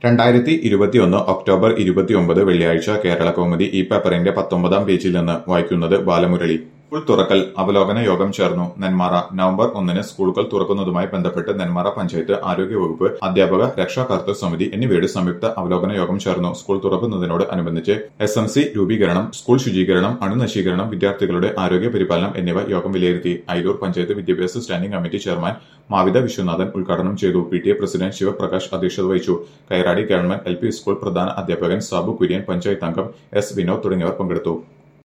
രണ്ടായിരത്തി ഇരുപത്തിയൊന്ന് ഒക്ടോബർ ഇരുപത്തിയൊമ്പത് വെള്ളിയാഴ്ച കേരള കൗമുദി ഈ പേപ്പറിന്റെ പത്തൊമ്പതാം പേജിൽ നിന്ന് വായിക്കുന്നത് ബാലമുരളി സ്കൂൾ തുറക്കൽ അവലോകന യോഗം ചേർന്നു നെന്മാറ നവംബർ ഒന്നിന് സ്കൂളുകൾ തുറക്കുന്നതുമായി ബന്ധപ്പെട്ട് നെന്മാറ പഞ്ചായത്ത് ആരോഗ്യവകുപ്പ് അധ്യാപക രക്ഷാകർതൃ സമിതി എന്നിവയുടെ സംയുക്ത അവലോകന യോഗം ചേർന്നു സ്കൂൾ തുറക്കുന്നതിനോട് അനുബന്ധിച്ച് എസ് എം സി രൂപീകരണം സ്കൂൾ ശുചീകരണം അണുനശീകരണം വിദ്യാർത്ഥികളുടെ ആരോഗ്യ പരിപാലനം എന്നിവ യോഗം വിലയിരുത്തി അയിരൂർ പഞ്ചായത്ത് വിദ്യാഭ്യാസ standing committee chairman Mavitha Viswanathan ഉദ്ഘാടനം ചെയ്തു P T A president Sivaprakash അധ്യക്ഷത വഹിച്ചു Kairadi government L P school പ്രധാന അധ്യാപകൻ സാബു കുര്യൻ പഞ്ചായത്ത് അംഗം എസ് വിനോദ് തുടങ്ങിയവർ പങ്കെടുത്തു